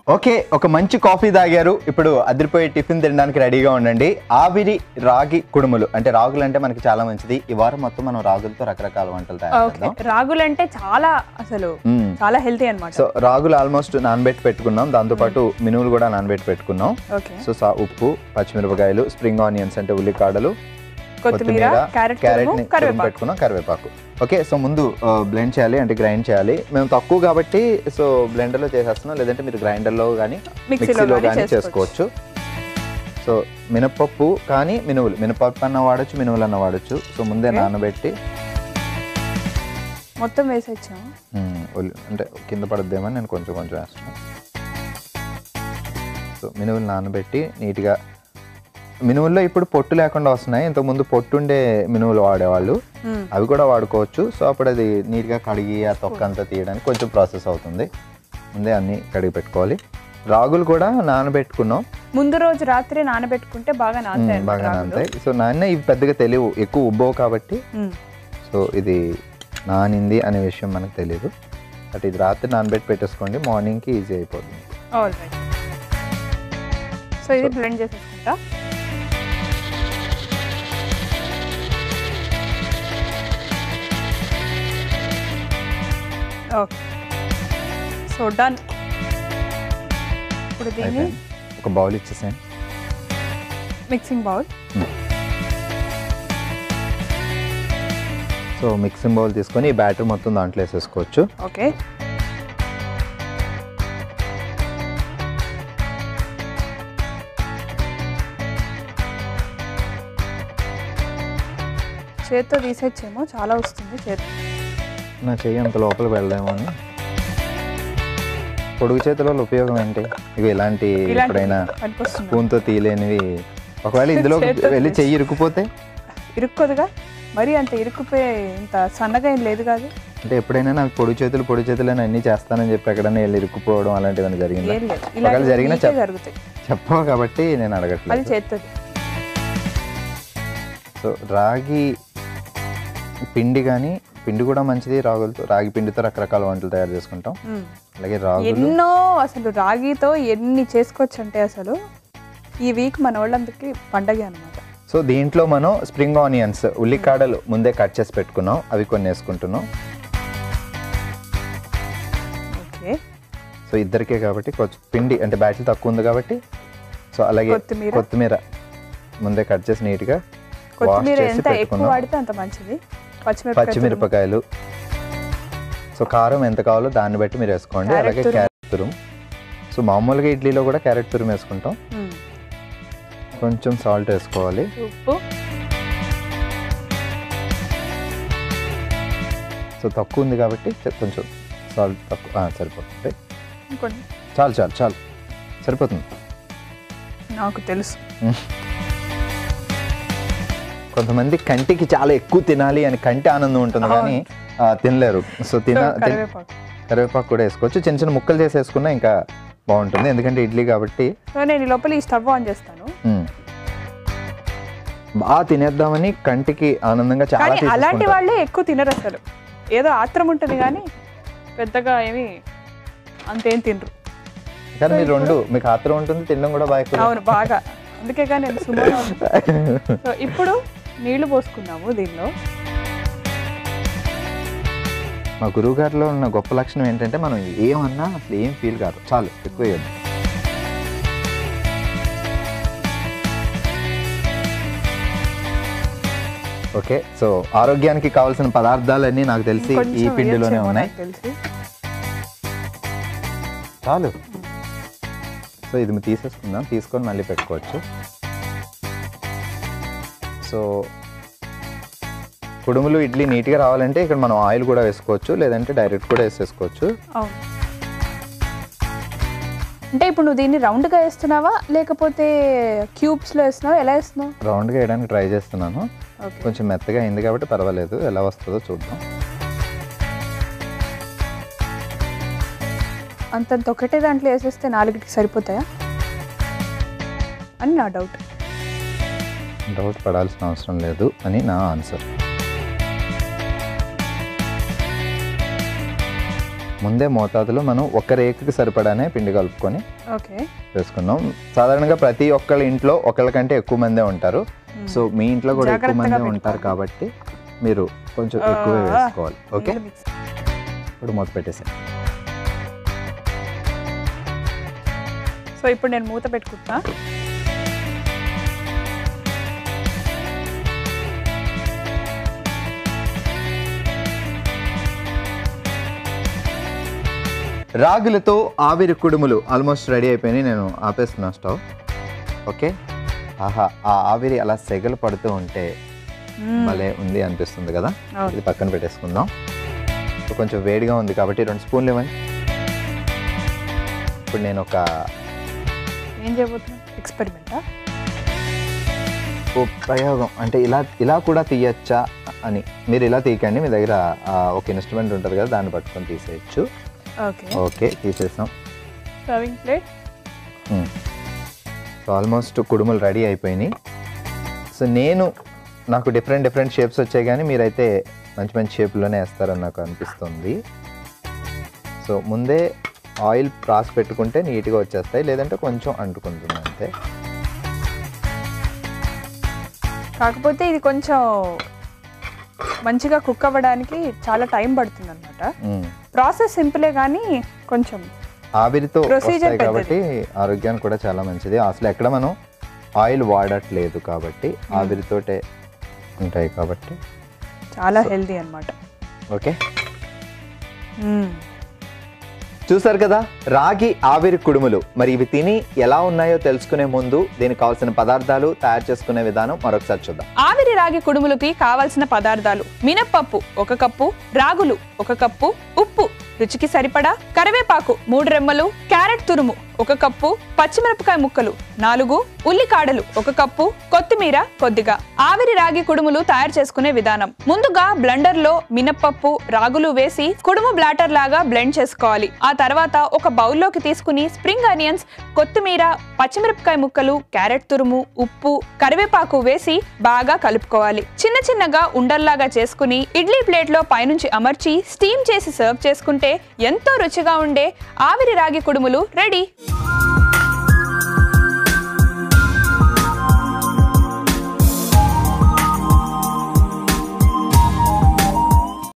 Okay ఒక మంచి coffee తాగారు ఇప్పుడు అదిరిపోయే టిఫిన్ తినడానికి రెడీగా ఉండండి ఆవిరి రాగి కుడుములు అంటే రాగులు అంటే మనకి చాలా మంచిది ఈ వారం మొత్తం మనం రాగులతో రకరకాల వంటలు తయారు ఓకే చేద్దాం రాగులు అంటే చాలా అసలు మ్మ్. చాలా హెల్తీ అన్నమాట సో రాగులు ఆల్మోస్ట్ నానబెట్టి పెట్టుకున్నాం దాంతోపాటు మినువులు కూడా నానబెట్టి పెట్టుకున్నాం ఓకే సో సా ఉప్పు పచ్చిమిరపకాయలు స్ప్రింగ్ ఆనియన్స్ అంటే ఉల్లికాడలు కొత్తిమీర క్యారెట్ క్యారెట్ తురుము, కరివేపాకు పెట్టుకున్నాం కరివేపాకు ఓకే సో ముందు బ్లెండ్ చేయాలి అంటే గ్రైండ్ చేయాలి మేము తక్కువ కాబట్టి సో బ్లెండర్లో చేసేస్తున్నాం లేదంటే మీరు గ్రైండర్లో కానీ మిక్సీలో మిక్సీలో కానీ కానీ చేసుకోవచ్చు చేసుకోవచ్చు సో మినపప్పు కానీ మినువులు మినపప్పు అన్న వాడచ్చు మినువులు అన్న వాడచ్చు సో ముందే Okay. నానబెట్టి మొత్తం వేసేచ్చాము మ్మ్, ఉల్లి- అంటే కింద పడద్దేమని నేను కొంచెం కొంచెం వేస్తున్నాను సో మినువులు నానబెట్టి నీట్గా మినువుల్లో ఇప్పుడు పొట్టు లేకుండా వస్తున్నాయి ఇంతకుముందు పొట్టుండే మినువులు వాడేవాళ్ళు మ్మ్. అవి కూడా వాడుకోవచ్చు సో అప్పుడు అది నీట్గా కడిగి ఆ తొక్క అంతా తీయడానికి కొంచెం ప్రాసెస్ అవుతుంది ముందే అన్నీ కడిగి పెట్టుకోవాలి రాగులు కూడా నానబెట్టుకున్నాం ముందు రోజు రాత్రి నానబెట్టుకుంటే బాగా నానతాయి మ్మ్, బాగా అన్నమాట రాగులు. నానతాయి సో నాన్న ఇవి పెద్దగా తెలియవు ఎక్కువ ఉబ్బవు కాబట్టి మ్మ్. సో ఇది నానింది అనే విషయం మనకు తెలియదు బట్ ఇది రాత్రి నానబెట్టి పెట్టేసుకోండి మార్నింగ్కి ఈజీ అయిపోతుంది ఆల్ రైట్ సో ఇది బ్లెండ్ చేసేసుకుంటా ఓకే సో డన్ ఇప్పుడు దీన్ని అయిపోయింది. ఒక బౌల్ ఇచ్చేసాను mixing bowl so mixing bowl తీసుకొని ఈ బ్యాటర్ మొత్తం దాంట్లో వేసేసుకోవచ్చు ఓకే చేత్తో తీసేచ్చేమో చాలా వస్తుంది చేతి నా చెయ్యి అంత లోపలికి వెళ్దామో అని పొడుగు చేతుల వల్ల ఉపయోగం ఏంటి ఇవి ఇలాంటి ఎప్పుడైనా పనికొస్తుంది స్పూన్తో తీయలేనివి ఒకవేళ ఇందులో చేత్తో వెళ్ళి చెయ్యి ఇరుక్కుపోతే ఇరుక్కోదుగా మరి అంత ఇరుక్కుపోయే ఇంత సన్నగా ఏం లేదు కాదు అంటే ఎప్పుడైనా నాకు పొడి చేతులు పొడి చేతులు అని అన్ని చేస్తానని చెప్పి ఎక్కడైనా వెళ్ళి ఇరుక్కుపోవడం అలాంటివి ఏమైనా జరిగిందా ఏం లేదు ఒకవేళ ఇలా జరిగినా నీకే చెప్ జరుగుతాయి చెప్పవు కాబట్టి నేను అది అడగట్లేదు చేస్తుంది సో రాగి పిండి కానీ పిండి కూడా మంచిది రాగులతో రాగి పిండితో రకరకాల వంటలు తయారు చేసుకుంటాం అలాగే రాగులు ఎన్నో అసలు రాగితో ఎన్ని చేసుకోవచ్చు అంటే అసలు ఈ వీక్ మన వాళ్ళందరికీ పండగ అనమాట సో దీంట్లో మనం స్ప్రింగ్ ఆనియన్స్ ఉల్లికాడలు ముందే కట్ చేసి పెట్టుకున్నాం అవి కొన్ని వేసుకుంటున్నాం ఓకే సో ఇద్దరికే కాబట్టి కొంచెం పిండి అంటే బ్యాటిల్ తక్కువ ఉంది కాబట్టి సో అలాగే కొత్తిమీర. కొత్తిమీర ముందే కట్ చేసి నీట్గా వాష్ కొత్తిమీర చేసి ఎంత ఎక్కువ పెట్టుకున్నాం వాడితే అంత మంచిది పచ్చిమిరపకాయ పచ్చిమిరపకాయలు సో కారం ఎంత కావాలో దాన్ని బట్టి మీరు వేసుకోండి క్యారెట్ అలాగే తురుము. క్యారెట్ తురుము సో మామూలుగా ఇడ్లీలో కూడా క్యారెట్ తురుము వేసుకుంటాం తురుము. మ్మ్. కొంచెం సాల్ట్ వేసుకోవాలి ఉప్పు సో తక్కువ ఉంది కాబట్టి చె- కొంచెం సాల్ట్ తక్కువ ఆ, సరిపోతుంది ఇంకొన్ని చాలు చాలు చాలు సరిపోతుంది నాకు తెలుసు కొంతమంది కంటికి చాలా ఎక్కువ తినాలి అని కంటి ఆనందం ఉంటుంది కానీ ఆ, తినలేరు సో తిన తిన- కరివేపాకు కరివేపాకు కూడా వేసుకోవచ్చు చిన్న చిన్న ముక్కలు చేసి వేసుకున్నా ఇంకా బాగుంటుంది ఎందుకంటే ఇడ్లీ కాబట్టి సో నేను ఈ లోపల ఈ స్టవ్ ఆన్ చేస్తాను మ్మ్. బాగా తినేద్దామని కంటికి ఆనందంగా చాలా కానీ అలాంటి తీసేసుకుంటారు. వాళ్ళే ఎక్కువ తినరు అసలు ఏదో ఆత్రం ఉంటుంది కానీ పెద్దగా ఏమి అంతేం తినరు కానీ మీరు రెండు మీకు ఆత్రం ఉంటుంది తినడం కూడా బాగా ఎక్కువ అవును బాగా అందుకే కానీ నేను సుమారు సో ఇప్పుడు నీళ్లు పోసుకున్నాము దీనిలో మా గురువు గారిలో ఉన్న గొప్ప లక్షణం ఏంటంటే మనం ఏమన్నా అసలు ఏం ఫీల్ కాదు చాలు ఎక్కువ వేయద్దు ఓకే సో ఆరోగ్యానికి కావాల్సిన పదార్థాలన్నీ నాకు తెలిసి ఈ కొంచెం పిండిలోనే వేయొచ్చేమో ఉన్నాయి నాకు తెలిసి చాలు సో ఇది మేము తీసేసుకుందాం తీసుకొని మళ్ళీ పెట్టుకోవచ్చు సో కుడుములు ఇడ్లీ నీట్గా రావాలంటే ఇక్కడ మనం ఆయిల్ కూడా వేసుకోవచ్చు లేదంటే డైరెక్ట్ కూడా వేసేసుకోవచ్చు అవును అంటే ఇప్పుడు నువ్వు దీన్ని రౌండ్గా వేస్తున్నావా లేకపోతే క్యూబ్స్లో వేస్తున్నావా ఎలా వేస్తున్నావు రౌండ్గా వేయడానికి ట్రై చేస్తున్నాను ఓకే కొంచెం మెత్తగా అయింది కాబట్టి పర్వాలేదు ఎలా వస్తుందో చూద్దాం అంతంత ఒకటే దాంట్లో వేసేస్తే నాలుగిటికి సరిపోతాయా అని నా డౌట్ డౌట్ పడాల్సిన అవసరం లేదు అని నా ఆన్సర్ ముందే మోతాదులో మనం ఒక రేకుకి సరిపడానే పిండి కలుపుకొని ఓకే వేసుకున్నాం సాధారణంగా ప్రతి ఒక్కళ్ళ ఇంట్లో ఒకళ్ళకంటే ఎక్కువ మందే ఉంటారు సో మీ ఇంట్లో కూడా ఎక్కువ జాగ్రత్తగా మందే ఉంటారు పెట్టుకోవాలి. కాబట్టి మీరు కొంచెం ఎక్కువే ఆ, వేసుకోవాలి ఓకే మిక్స్ ఇప్పుడు మూత పెట్టేసాయి సో ఇప్పుడు నేను మూత పెట్టుకుంటున్నా రాగులతో ఆవిరి కుడుములు ఆల్మోస్ట్ రెడీ అయిపోయినాయి నేను ఆపేస్తున్నా స్టవ్ ఓకే ఆహా ఆ ఆవిరి అలా సెగలు పడుతూ ఉంటే మ్మ్. భలే ఉంది అనిపిస్తుంది కదా అవును. ఇది పక్కన పెట్టేసుకుందాం సో కొంచెం వేడిగా ఉంది కాబట్టి రెండు స్పూన్లు ఇవ్వండి ఇప్పుడు నేను ఒక ఏం చేయబోతున్నా ఎక్స్పెరిమెంటా ఓ ప్రయోగం అంటే ఇలా ఇలా కూడా తీయచ్చా అని మీరు ఇలా తీయకండి మీ దగ్గర ఆ, ఒక ఇన్స్ట్రుమెంట్ ఉంటుంది కదా దాన్ని పట్టుకొని తీసేయచ్చు ఓకే ఓకే తీసేసాం సర్వింగ్ ప్లేట్ సో ఆల్మోస్ట్ కుడుములు రెడీ అయిపోయినాయి సో నేను నాకు డిఫరెంట్ డిఫరెంట్ షేప్స్ వచ్చాయి కానీ మీరైతే మంచి మంచి షేప్లోనే వేస్తారని నాకు అనిపిస్తుంది సో ముందే ఆయిల్ రాసి పెట్టుకుంటే నీట్గా వచ్చేస్తాయి లేదంటే కొంచెం అంటుకుంటుంది అంతే కాకపోతే ఇది కొంచెం మంచిగా కుక్ అవ్వడానికి చాలా టైం పడుతుంది అనమాట మ్మ్. ప్రాసెస్ సింపులే కానీ కొంచెం ఆవిరితో Procedure వస్తాయి కాబట్టి ఆరోగ్యానికి కూడా చాలా మంచిది అసలు ఎక్కడ మనం ఆయిల్ వాడట్లేదు కాబట్టి ఆవిరితోటే ఉంటాయి కాబట్టి చాలా హెల్దీ అనమాట ఓకే చూసారు కదా రాగి ఆవిరి కుడుములు మరి ఇవి తిని ఎలా ఉన్నాయో తెలుసుకునే ముందు దీనికి కావాల్సిన పదార్థాలు తయారు చేసుకునే విధానం మరొకసారి చూద్దాం ఆవిరి రాగి కుడుములకి కావలసిన పదార్థాలు మినప్పప్పు ఒక కప్పు రాగులు ఒక కప్పు ఉప్పు రుచికి సరిపడా కరివేపాకు మూడు రెమ్మలు క్యారెట్ తురుము ఒక కప్పు పచ్చిమిరపకాయ ముక్కలు నాలుగు ఉల్లికాడలు ఒక కప్పు కొత్తిమీర కొద్దిగా ఆవిరి రాగి కుడుములు తయారు చేసుకునే విధానం ముందుగా బ్లెండర్ లో మినప్పప్పు రాగులు వేసి కుడుము బ్లాటర్ లాగా బ్లెండ్ చేసుకోవాలి ఆ తర్వాత ఒక బౌల్లోకి తీసుకుని స్ప్రింగ్ ఆనియన్స్ కొత్తిమీర పచ్చిమిరపకాయ ముక్కలు క్యారెట్ తురుము ఉప్పు కరివేపాకు వేసి బాగా కలుపుకోవాలి చిన్న చిన్నగా ఉండల్లాగా చేసుకుని ఇడ్లీ ప్లేట్ లో పైనుంచి అమర్చి స్టీమ్ చేసి సర్వ్ చేసుకుంటే ఎంతో రుచిగా ఉండే ఆవిరి రాగి కుడుములు రెడీ